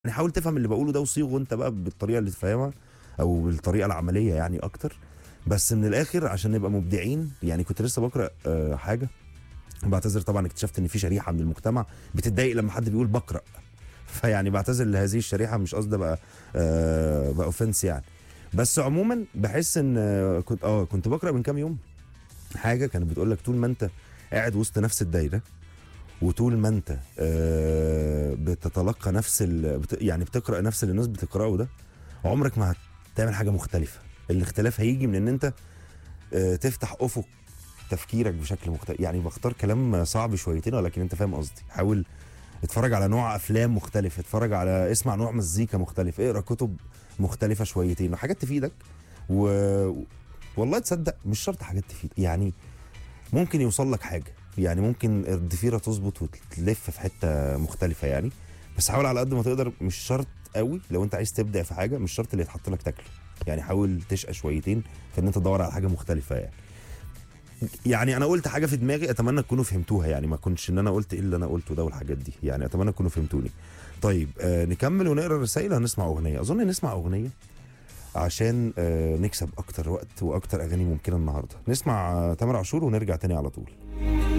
يعني حاول تفهم اللي بقوله ده وصيغه انت بقى بالطريقه اللي تفهمها او بالطريقه العمليه يعني اكتر بس من الاخر عشان نبقى مبدعين يعني كنت لسه بقرا آه، حاجه بعتذر طبعا اكتشفت ان في شريحه من المجتمع بتتضايق لما حد بيقول بقرا فيعني بعتذر لهذه الشريحه مش قصدي بقى آه بقى اوفنس يعني بس عموما بحس ان آه، كنت اه كنت بقرا من كام يوم حاجه كانت بتقول لك طول ما انت قاعد وسط نفس الدايره وطول ما انت آه بتتلقى نفس ال... بت... يعني بتقرا نفس اللي الناس بتقراه ده عمرك ما هتعمل حاجه مختلفه الاختلاف هيجي من ان انت آه تفتح افق تفكيرك بشكل مختلف يعني بختار كلام صعب شويتين ولكن انت فاهم قصدي حاول اتفرج على نوع افلام مختلف اتفرج على اسمع نوع مزيكا مختلف اقرا كتب مختلفه شويتين وحاجات تفيدك و... والله تصدق مش شرط حاجات تفيد يعني ممكن يوصل لك حاجه يعني ممكن الضفيره تظبط وتلف في حته مختلفه يعني بس حاول على قد ما تقدر مش شرط قوي لو انت عايز تبدع في حاجه مش شرط اللي يتحط لك تاكله يعني حاول تشقى شويتين في ان انت تدور على حاجه مختلفه يعني يعني انا قلت حاجه في دماغي اتمنى تكونوا فهمتوها يعني ما كنتش ان انا قلت ايه اللي انا قلته ده والحاجات دي يعني اتمنى تكونوا فهمتوني طيب آه نكمل ونقرا الرسائل هنسمع اغنيه اظن نسمع اغنيه عشان آه نكسب اكتر وقت واكتر اغاني ممكنه النهارده نسمع آه تامر عاشور ونرجع تاني على طول